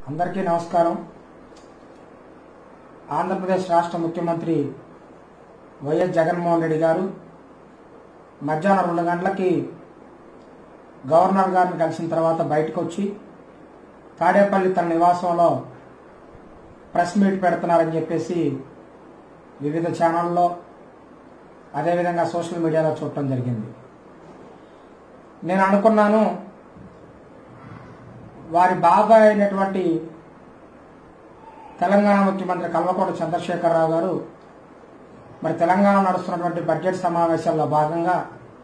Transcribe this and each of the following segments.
అందరికీ నమస్కారం ఆంధ్రప్రదేశ్ రాష్ట్ర ముఖ్యమంత్రి వైఎస్ జగన్మోహన్ రెడ్డి గారు మధ్యాహ్నం రెండు గంటలకి గవర్నర్ గారిని కలిసిన తర్వాత బయటకు వచ్చి తాడేపల్లి తన నివాసంలో ప్రెస్ మీట్ పెడుతున్నారని చెప్పేసి వివిధ ఛానల్లో అదేవిధంగా సోషల్ మీడియాలో చూడటం జరిగింది నేను అనుకున్నాను వారి బాబాయ్ అయినటువంటి తెలంగాణ ముఖ్యమంత్రి కల్వకోట చంద్రశేఖరరావు గారు మరి తెలంగాణ నడుస్తున్నటువంటి బడ్జెట్ సమావేశాల్లో భాగంగా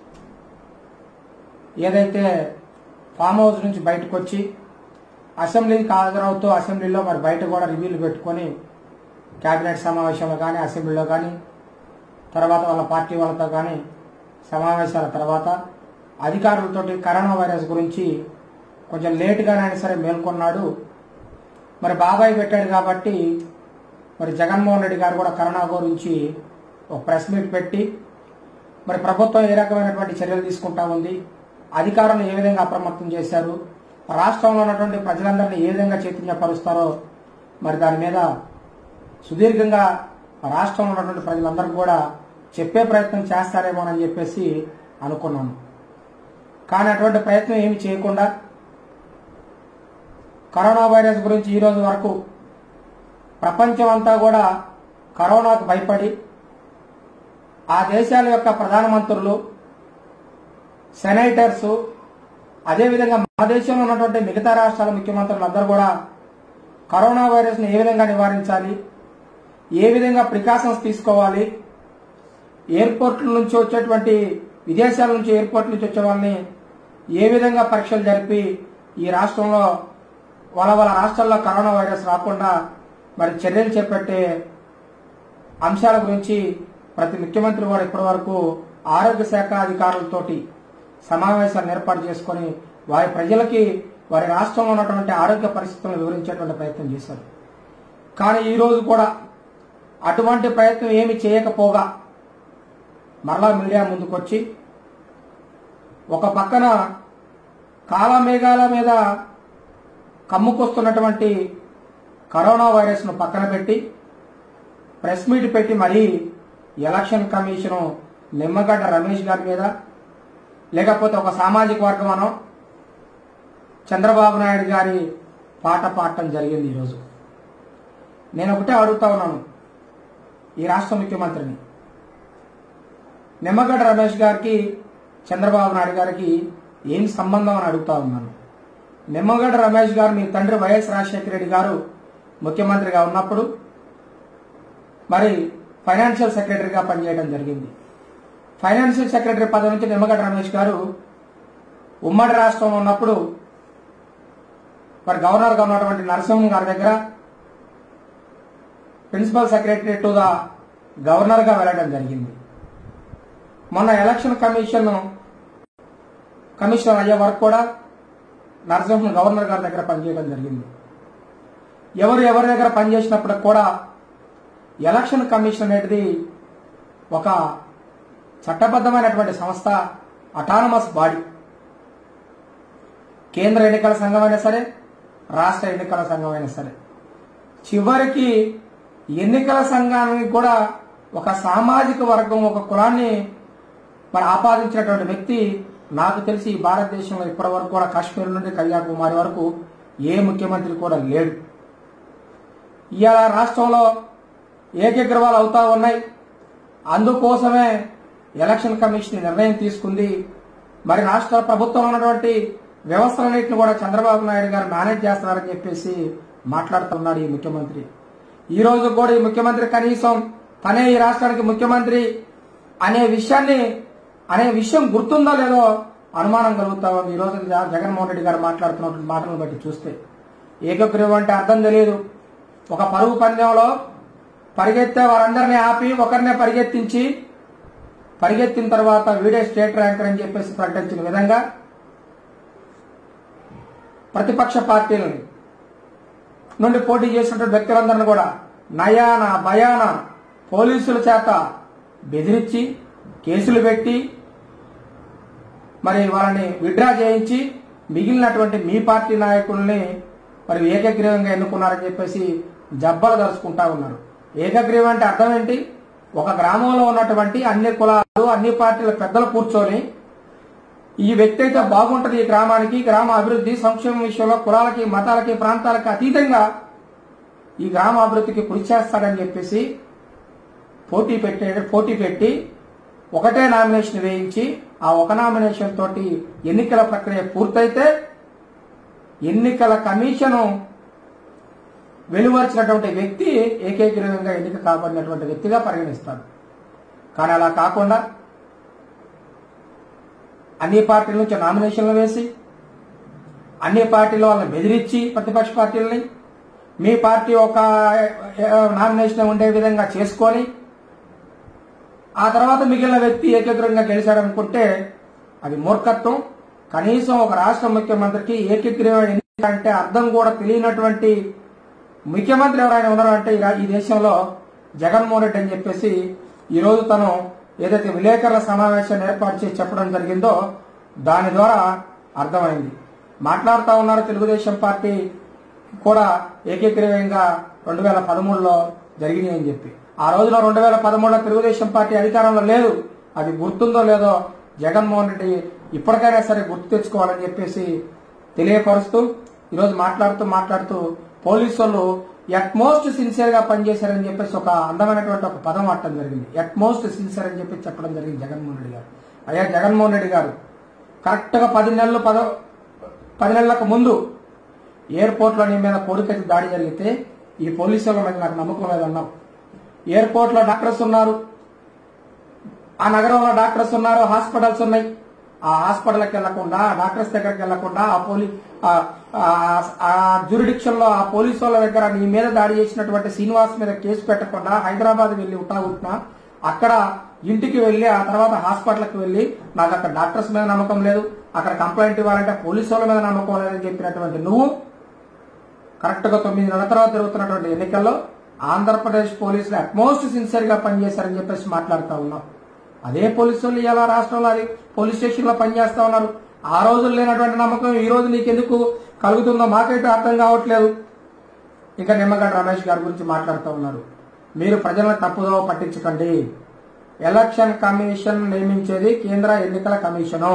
ఏదైతే ఫామ్ హౌస్ నుంచి బయటకు వచ్చి అసెంబ్లీకి హాజరవుతూ అసెంబ్లీలో మరి బయట కూడా రివ్యూలు పెట్టుకొని కేబినెట్ సమావేశంలో కానీ అసెంబ్లీలో కానీ తర్వాత వాళ్ళ పార్టీ వాళ్ళతో కానీ సమావేశాల తర్వాత అధికారులతోటి కరోనా వైరస్ గురించి కొంచెం లేటుగానైనా సరే మేల్కొన్నాడు మరి బాబాయ్ పెట్టాడు కాబట్టి మరి జగన్మోహన్ రెడ్డి గారు కూడా కరోనా గురించి ఒక ప్రెస్ మీట్ పెట్టి మరి ప్రభుత్వం ఏ రకమైనటువంటి చర్యలు తీసుకుంటా ఉంది అధికారులను ఏ విధంగా అప్రమత్తం చేశారు రాష్ట్రంలో ఉన్నటువంటి ప్రజలందరినీ ఏ విధంగా చైతన్యపరుస్తారో మరి దాని మీద సుదీర్ఘంగా రాష్ట్రంలో ఉన్నటువంటి ప్రజలందరూ కూడా చెప్పే ప్రయత్నం చేస్తారేమోనని చెప్పేసి అనుకున్నాను కానీ అటువంటి ప్రయత్నం ఏమి చేయకుండా కరోనా వైరస్ గురించి ఈ రోజు వరకు ప్రపంచం అంతా కూడా కరోనాకు భయపడి ఆ దేశాల యొక్క ప్రధానమంత్రులు సెనేటర్స్ అదేవిధంగా మన దేశంలో ఉన్నటువంటి మిగతా రాష్ట్రాల ముఖ్యమంత్రులు అందరూ కూడా కరోనా వైరస్ను ఏ విధంగా నివారించాలి ఏ విధంగా ప్రికాషన్స్ తీసుకోవాలి ఎయిర్పోర్ట్ల నుంచి వచ్చేటువంటి విదేశాల నుంచి ఎయిర్పోర్ట్ నుంచి వచ్చే వాళ్ళని ఏ విధంగా పరీక్షలు జరిపి ఈ రాష్ట్రంలో వాళ్ళ వాళ్ళ రాష్ట్రాల్లో కరోనా వైరస్ రాకుండా మరి చర్యలు చేపట్టే అంశాల గురించి ప్రతి ముఖ్యమంత్రి కూడా ఇప్పటి వరకు ఆరోగ్య శాఖ అధికారులతోటి సమావేశాలను ఏర్పాటు చేసుకొని వారి ప్రజలకి వారి రాష్ట్రంలో ఉన్నటువంటి ఆరోగ్య పరిస్థితులను వివరించేటువంటి ప్రయత్నం చేశారు కానీ ఈ రోజు కూడా అటువంటి ప్రయత్నం ఏమి చేయకపోగా మరలా మీడియా ముందుకొచ్చి ఒక పక్కన కాలమేఘాల మీద కమ్ముకొస్తున్నటువంటి కరోనా వైరస్ను పక్కన పెట్టి ప్రెస్ మీట్ పెట్టి మరీ ఎలక్షన్ కమిషను నిమ్మగడ్డ రమేష్ గారి మీద లేకపోతే ఒక సామాజిక వర్గం అనో చంద్రబాబు నాయుడు గారి పాట పాడటం జరిగింది ఈరోజు నేను ఒకటే అడుగుతా ఉన్నాను ఈ రాష్ట్ర ముఖ్యమంత్రిని నిమ్మగడ్డ రమేష్ గారికి చంద్రబాబు నాయుడు గారికి ఏం సంబంధం అని అడుగుతా ఉన్నాను నిమ్మగడ్డ రమేష్ గారు మీ తండ్రి వైఎస్ రాజశేఖర రెడ్డి గారు ముఖ్యమంత్రిగా ఉన్నప్పుడు మరి ఫైనాన్షియల్ సెక్రటరీగా పనిచేయడం జరిగింది ఫైనాన్షియల్ సెక్రటరీ పదవి నుంచి నిమ్మగడ్డ రమేష్ గారు ఉమ్మడి రాష్ట్రంలో ఉన్నప్పుడు మరి గవర్నర్గా ఉన్నటువంటి నరసింహన్ గారి దగ్గర ప్రిన్సిపల్ సెక్రటరీ టు ద గవర్నర్గా వెళ్ళడం జరిగింది మొన్న ఎలక్షన్ కమిషన్ కమిషనర్ అయ్యే వరకు కూడా నరసింహన్ గవర్నర్ గారి దగ్గర పనిచేయడం జరిగింది ఎవరు ఎవరి దగ్గర పనిచేసినప్పుడు కూడా ఎలక్షన్ కమిషన్ అనేది ఒక చట్టబద్ధమైనటువంటి సంస్థ అటానమస్ బాడీ కేంద్ర ఎన్నికల సంఘం అయినా సరే రాష్ట్ర ఎన్నికల సంఘం అయినా సరే చివరికి ఎన్నికల సంఘానికి కూడా ఒక సామాజిక వర్గం ఒక కులాన్ని మరి ఆపాదించినటువంటి వ్యక్తి నాకు తెలిసి ఈ భారతదేశంలో ఇప్పటి వరకు కూడా కాశ్మీర్ నుండి కన్యాకుమారి వరకు ఏ ముఖ్యమంత్రి కూడా లేడు ఇవాళ రాష్ట్రంలో ఏకగ్రవాలు అవుతా ఉన్నాయి అందుకోసమే ఎలక్షన్ కమిషన్ నిర్ణయం తీసుకుంది మరి రాష్ట్ర ప్రభుత్వంలో ఉన్నటువంటి వ్యవస్థలన్నింటిని కూడా చంద్రబాబు నాయుడు గారు మేనేజ్ చేస్తున్నారని చెప్పేసి మాట్లాడుతున్నాడు ఈ ముఖ్యమంత్రి ఈ రోజు కూడా ఈ ముఖ్యమంత్రి కనీసం తనే ఈ రాష్ట్రానికి ముఖ్యమంత్రి అనే విషయాన్ని అనే విషయం గుర్తుందో లేదో అనుమానం కలుగుతా ఉంది ఈ రోజు జ- జగన్మోహన్ రెడ్డి గారు మాట్లాడుతున్నటువంటి మాటలను బట్టి చూస్తే ఏకగ్రీవం అంటే అర్థం తెలియదు ఒక పరుగు పందెంలో పరిగెత్తే వారందరినీ ఆపి ఒకరినే పరిగెత్తించి పరిగెత్తిన తర్వాత వీడే స్టేట్ ర్యాంకర్ అని చెప్పేసి ప్రకటించిన విధంగా ప్రతిపక్ష పార్టీలని నుండి పోటీ చేసినటువంటి వ్యక్తులందరినీ కూడా నయాన భయాన పోలీసుల చేత బెదిరించి కేసులు పెట్టి మరి వాళ్ళని విడ్రా చేయించి మిగిలినటువంటి మీ పార్టీ నాయకుల్ని మరి ఏకగ్రీవంగా ఎన్నుకున్నారని చెప్పేసి జబ్బలు దరుచుకుంటా ఉన్నారు ఏకగ్రీవం అంటే అర్థం ఏంటి ఒక గ్రామంలో ఉన్నటువంటి అన్ని కులాలు అన్ని పార్టీల పెద్దలు కూర్చొని ఈ వ్యక్తి అయితే బాగుంటది ఈ గ్రామానికి గ్రామ అభివృద్ధి సంక్షేమం విషయంలో కులాలకి మతాలకి ప్రాంతాలకి అతీతంగా ఈ గ్రామ అభివృద్ధికి కృషి చేస్తాడని చెప్పేసి పోటీ పెట్టే పోటీ పెట్టి ఒకటే నామినేషన్ వేయించి ఆ ఒక నామినేషన్ తోటి ఎన్నికల ప్రక్రియ పూర్తయితే ఎన్నికల కమిషను వెలువరిచినటువంటి వ్యక్తి ఏకీకృతంగా ఎన్నిక కాబడినటువంటి వ్యక్తిగా పరిగణిస్తాడు కానీ అలా కాకుండా అన్ని పార్టీల నుంచి నామినేషన్లు వేసి అన్ని పార్టీల వాళ్ళని బెదిరించి ప్రతిపక్ష పార్టీలని మీ పార్టీ ఒక నామినేషన్ ఉండే విధంగా చేసుకొని ఆ తర్వాత మిగిలిన వ్యక్తి ఏకగ్రంగా గెలిచాడనుకుంటే అది మూర్ఖత్వం కనీసం ఒక రాష్ట్ర ముఖ్యమంత్రికి ఏకగ్రీవ ఎన్నిక అంటే అర్థం కూడా తెలియనటువంటి ముఖ్యమంత్రి ఎవరైనా ఉన్నారు అంటే ఈ రా- ఈ దేశంలో జగన్మోహన్ రెడ్డి అని చెప్పేసి ఈ రోజు తను ఏదైతే విలేకరుల సమావేశాన్ని ఏర్పాటు చేసి చెప్పడం జరిగిందో దాని ద్వారా అర్థమైంది మాట్లాడుతూ ఉన్నారు తెలుగుదేశం పార్టీ కూడా ఏకీకృతంగా రెండు వేల పదమూడులో జరిగినాయి అని చెప్పి ఆ రోజున రెండు వేల పదమూడులో తెలుగుదేశం పార్టీ అధికారంలో లేదు అది గుర్తుందో లేదో జగన్మోహన్ రెడ్డి ఇప్పటికైనా సరే గుర్తు తెచ్చుకోవాలని చెప్పేసి తెలియపరుస్తూ ఈరోజు మాట్లాడుతూ మాట్లాడుతూ పోలీసు వాళ్ళు ఎట్మోస్ట్ సిన్సియర్ గా పనిచేశారని చెప్పేసి ఒక అందమైనటువంటి ఒక పదం వాడటం జరిగింది ఎట్మోస్ట్ సిన్సియర్ అని చెప్పి చెప్పడం జరిగింది జగన్మోహన్ రెడ్డి గారు అయ్యా జగన్మోహన్ రెడ్డి గారు కరెక్ట్ గా పది నెలలు పద పది నెలలకు ముందు ఎయిర్పోర్ట్ లో నీ మీద కోడికత్తి దాడి జరిగితే ఈ పోలీసుల మీద నాకు నమ్మకం లేదు అన్నావు ఎయిర్పోర్ట్ లో డాక్టర్స్ ఉన్నారు ఆ నగరంలో డాక్టర్స్ ఉన్నారు హాస్పిటల్స్ ఉన్నాయి ఆ హాస్పిటల్కి వెళ్లకుండా ఆ డాక్టర్స్ దగ్గరికి వెళ్లకుండా ఆ పోలీ ఆ జ్యూరిడిక్షన్ లో ఆ పోలీసు వాళ్ళ దగ్గర నీ మీద దాడి చేసినటువంటి శ్రీనివాస్ మీద కేసు పెట్టకుండా హైదరాబాద్ వెళ్లి ఉట్టాగుట్టినా అక్కడ ఇంటికి వెళ్లి ఆ తర్వాత హాస్పిటల్కి వెళ్లి నాకు అక్కడ డాక్టర్స్ మీద నమ్మకం లేదు అక్కడ కంప్లైంట్ ఇవ్వాలంటే పోలీసు వాళ్ళ మీద నమ్మకం లేదని చెప్పినటువంటి నువ్వు కరెక్ట్ గా తొమ్మిది నెలల తర్వాత జరుగుతున్నటువంటి ఎన్నికల్లో ఆంధ్రప్రదేశ్ పోలీసులు అట్మోస్ట్ సిన్సియర్ గా పనిచేశారని చెప్పేసి మాట్లాడుతూ ఉన్నాం అదే పోలీసులు ఇలా రాష్ట్రంలో అది పోలీస్ స్టేషన్ లో పనిచేస్తా ఉన్నారు ఆ రోజులు లేనటువంటి నమ్మకం ఈ రోజు నీకెందుకు కలుగుతుందో మాకైతే అర్థం కావట్లేదు ఇంకా నిమ్మగడ్డ రమేష్ గారి గురించి మాట్లాడుతూ ఉన్నారు మీరు ప్రజలను తప్పుదో పట్టించకండి ఎలక్షన్ కమిషన్ నియమించేది కేంద్ర ఎన్నికల కమిషను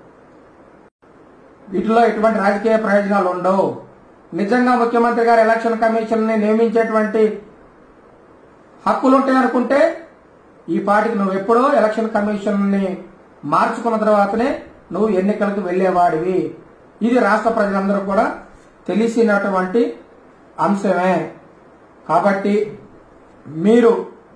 వీటిలో ఎటువంటి రాజకీయ ప్రయోజనాలు ఉండవు నిజంగా ముఖ్యమంత్రి గారు ఎలక్షన్ కమిషన్ ని నియమించేటువంటి హక్కులు ఉంటాయనుకుంటే ఈ పార్టీకి నువ్వు ఎప్పుడో ఎలక్షన్ కమిషన్ ని మార్చుకున్న తర్వాతనే నువ్వు ఎన్నికలకు వెళ్లేవాడివి ఇది రాష్ట్ర ప్రజలందరూ కూడా తెలిసినటువంటి అంశమే కాబట్టి మీరు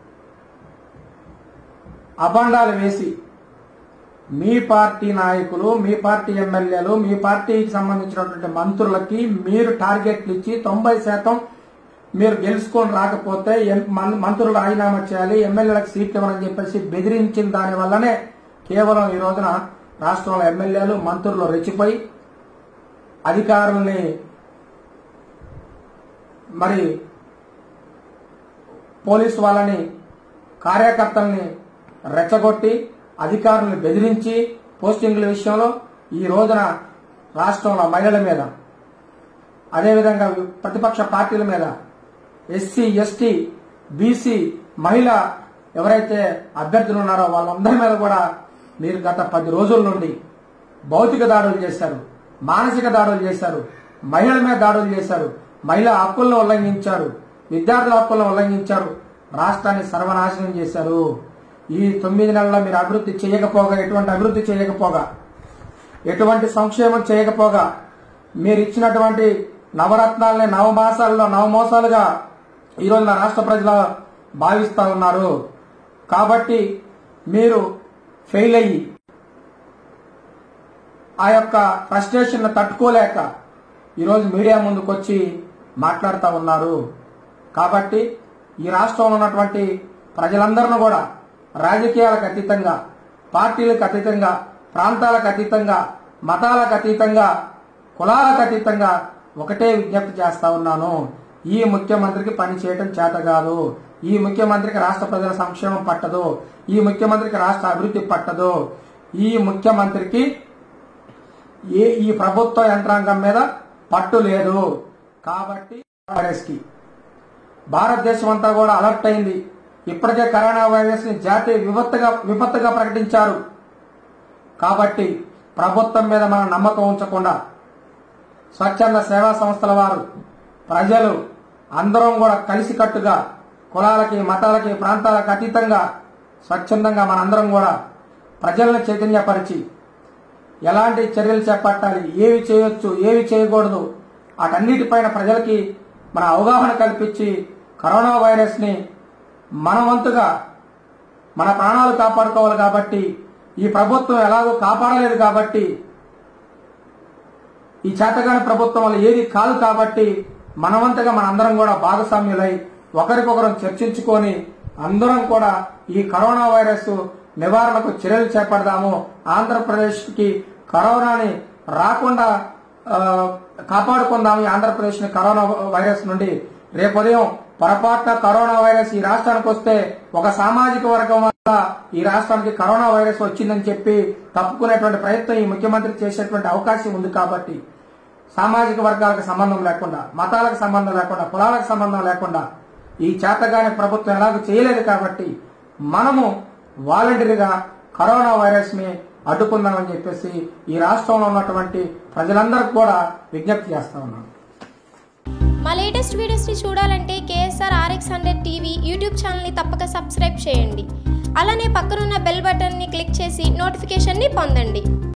అబండాలు వేసి మీ పార్టీ నాయకులు మీ పార్టీ ఎమ్మెల్యేలు మీ పార్టీకి సంబంధించినటువంటి మంత్రులకి మీరు టార్గెట్లు ఇచ్చి తొంభై శాతం మీరు గెలుచుకొని రాకపోతే ఎం- మం- మంత్రులు రాజీనామా చేయాలి ఎమ్మెల్యేలకు సీట్లు ఇవ్వని చెప్పేసి బెదిరించిన దాని వల్లనే కేవలం ఈ రోజున రాష్ట్రంలో ఎమ్మెల్యేలు మంత్రులు రెచ్చిపోయి అధికారుల్ని మరి పోలీసు వాళ్ళని కార్యకర్తల్ని రెచ్చగొట్టి అధికారులను బెదిరించి పోస్టింగ్ల విషయంలో ఈ రోజున రాష్ట్రంలో మహిళల మీద అదేవిధంగా ప్రతిపక్ష పార్టీల మీద ఎస్సీ ఎస్టీ బీసీ మహిళ ఎవరైతే అభ్యర్థులు ఉన్నారో వాళ్ళందరి మీద కూడా మీరు గత పది రోజుల నుండి భౌతిక దాడులు చేశారు మానసిక దాడులు చేశారు మహిళల మీద దాడులు చేశారు మహిళా హక్కులను ఉల్లంఘించారు విద్యార్థుల హక్కులను ఉల్లంఘించారు రాష్ట్రాన్ని సర్వనాశనం చేశారు ఈ తొమ్మిది నెలల్లో మీరు అభివృద్ధి చేయకపోగా ఎటువంటి అభివృద్ధి చేయకపోగా ఎటువంటి సంక్షేమం చేయకపోగా మీరు ఇచ్చినటువంటి నవరత్నాలని నవమాసాల్లో నవమోసాలుగా ఈరోజు నా రాష్ట్ర ప్రజలు భావిస్తా ఉన్నారు కాబట్టి మీరు ఫెయిల్ అయ్యి ఆ యొక్క ఫ్రస్ట్రేషన్ తట్టుకోలేక ఈరోజు మీడియా ముందుకు వచ్చి మాట్లాడుతూ ఉన్నారు కాబట్టి ఈ రాష్ట్రంలో ఉన్నటువంటి ప్రజలందరిని కూడా రాజకీయాలకు అతీతంగా పార్టీలకు అతీతంగా ప్రాంతాలకు అతీతంగా మతాలకు అతీతంగా కులాలకు అతీతంగా ఒకటే విజ్ఞప్తి చేస్తా ఉన్నాను ఈ ముఖ్యమంత్రికి పని చేయటం చేత కాదు ఈ ముఖ్యమంత్రికి రాష్ట్ర ప్రజల సంక్షేమం పట్టదు ఈ ముఖ్యమంత్రికి రాష్ట్ర అభివృద్ధి పట్టదు ఈ ముఖ్యమంత్రికి ఏ ఈ ప్రభుత్వ యంత్రాంగం మీద పట్టు లేదు కాబట్టి వైరస్ కి భారతదేశం అంతా కూడా అలర్ట్ అయింది ఇప్పటికే కరోనా వైరస్ ని జాతీయ విపత్తుగా విపత్తుగా ప్రకటించారు కాబట్టి ప్రభుత్వం మీద మనం నమ్మకం ఉంచకుండా స్వచ్ఛంద సేవా సంస్థల వారు ప్రజలు అందరం కూడా కలిసికట్టుగా కులాలకి మతాలకి ప్రాంతాలకు అతీతంగా స్వచ్ఛందంగా మనందరం కూడా ప్రజలను చైతన్యపరిచి ఎలాంటి చర్యలు చేపట్టాలి ఏవి చేయొచ్చు ఏవి చేయకూడదు వాటన్నిటిపైన ప్రజలకి మన అవగాహన కల్పించి కరోనా వైరస్ ని మన వంతుగా మన ప్రాణాలు కాపాడుకోవాలి కాబట్టి ఈ ప్రభుత్వం ఎలాగో కాపాడలేదు కాబట్టి ఈ చేతగాని ప్రభుత్వం వల్ల ఏది కాదు కాబట్టి మనవంతగా మనందరం కూడా భాగస్వామ్యులై ఒకరికొకరం చర్చించుకొని అందరం కూడా ఈ కరోనా వైరస్ నివారణకు చర్యలు చేపడదాము ఆంధ్రప్రదేశ్ కి కరోనాని రాకుండా ఆ, కాపాడుకుందాము ఈ ఆంధ్రప్రదేశ్ ని కరోనా వైరస్ నుండి రేపు ఉదయం పొరపాటున కరోనా వైరస్ ఈ రాష్ట్రానికి వస్తే ఒక సామాజిక వర్గం వల్ల ఈ రాష్ట్రానికి కరోనా వైరస్ వచ్చిందని చెప్పి తప్పుకునేటువంటి ప్రయత్నం ఈ ముఖ్యమంత్రి చేసేటువంటి అవకాశం ఉంది కాబట్టి సామాజిక వర్గాలకు సంబంధం లేకుండా మతాలకు సంబంధం లేకుండా కులాలకు సంబంధం లేకుండా ఈ చేతగాని ప్రభుత్వం ఎలాగో చేయలేదు కాబట్టి మనము వాలంటరీగా కరోనా వైరస్ ని అడ్డుకుందామని చెప్పేసి ఈ రాష్ట్రంలో ఉన్నటువంటి ప్రజలందరికీ కూడా విజ్ఞప్తి చేస్తా ఉన్నాను మా లేటెస్ట్ వీడియోస్ని చూడాలంటే KSR RX hundred TV YouTube ఛానల్ని తప్పక సబ్స్క్రైబ్ చేయండి అలానే పక్కనున్న బెల్ బటన్ని క్లిక్ చేసి నోటిఫికేషన్ని పొందండి